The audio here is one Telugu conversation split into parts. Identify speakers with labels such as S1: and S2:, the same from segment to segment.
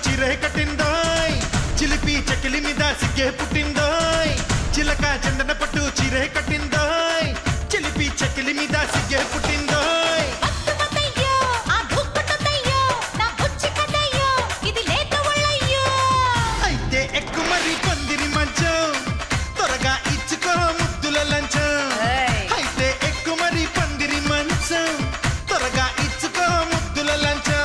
S1: చిరే కట్టిందోయ్ చిలిపి చకిలి మీద సిగ్గే పుట్టిందోయ్ చిలక చందన పట్టు చిరే కట్టిందోయ్ చిలిపి చకిలి మీద సిగ్గే పుట్టిందోయ్
S2: అద్భుతయ్యో, ఆ దుఃఖతయ్యో, నా బుచ్చి కథయ్యో, ఇది లేత ఒళ్ళయ్యో.
S1: అయితే ఎక్కు మరి పందిరి మంచం త్వరగా ఇచ్చుకో ముద్దుల లంచం
S2: ఏయ్.
S1: అయితే ఎక్కు మరి పందిరి మంచం త్వరగా ఇచ్చుకో ముద్దుల లంచం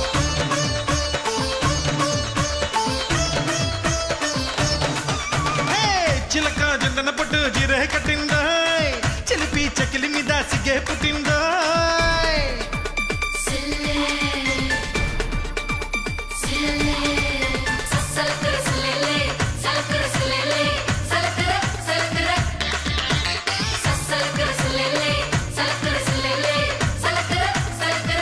S1: హే, చిలక జందన పట్టు జిరే కట్టిందాయ్ చిలిపి చకిలి మీద సిగ్గే పుట్టిందాయ్
S2: సలకర సలెలే, సలకర సలెలే, సలకర, సలకర. సలకర సలెలే, సలకర సలెలే, సలకర, సలకర.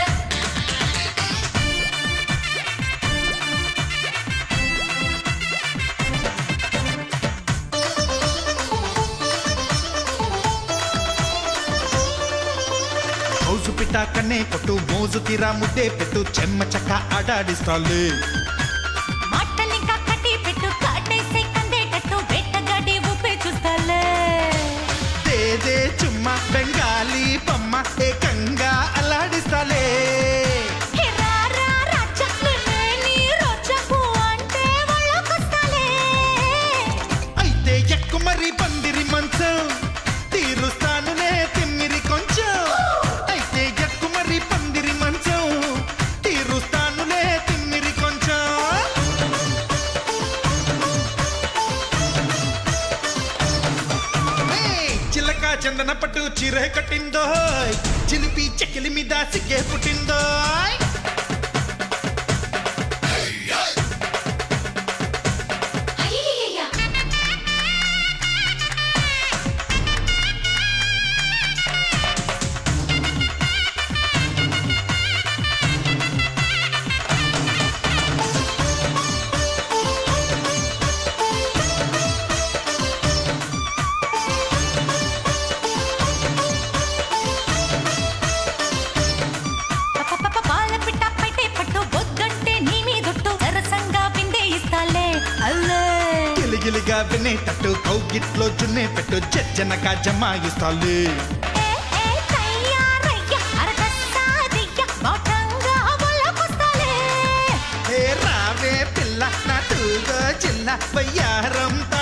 S1: హౌసు పిట్ట కన్నే కొట్టు మోజు తీరా ముద్దే పెట్టు చెమ్మ చక్క ఆడాడిస్తాలే
S2: మాటలింకా కట్టి పెట్టు కాటేసే కందేటట్టు వేటగాడి ఊపే చూస్తాలే
S1: దేదే చుమ్మ బెంగాలీ బొమ్మ ఏకంగా అల్లాడిస్తాలే
S2: హే రారా రాజా, నిన్నే నీ రోజాకు అంటే ఒళ్ళోకొస్తాలే.
S1: అయితే ఎక్కు మరి పందిరి మంచం తీరుస్తానులే తిమ్మిరి కొంచెం అయితే ఎక్కు మరి పందిరి మంచం తీరుస్తానులే తిమ్మిరి కొంచెం హే, చిలక చందన పట్టు చీర కట్టిందో చిలిపి చెకిలి మీద సిగ్గే పుట్టిందో
S2: అయ్యయ్యయ్య. పపపప పాల పిట్ట పైటే పట్టు బొద్దంటే నీ మీదొట్టు సరసంగా విందే ఇస్తాలే అల్లే
S1: గిలిగిలిగా వినేటట్టు కౌగిట్లో జున్నే పెట్టు జజ్జనగా జమాయిస్తాలే
S2: ఏ ఏ తయ్యారయ్య అరకస్తాదియ్య బాటంగా ఒళ్ళోకొస్తాలే
S1: ఏ రావే పిల్ల నా తూగో చిన్న వయ్యారం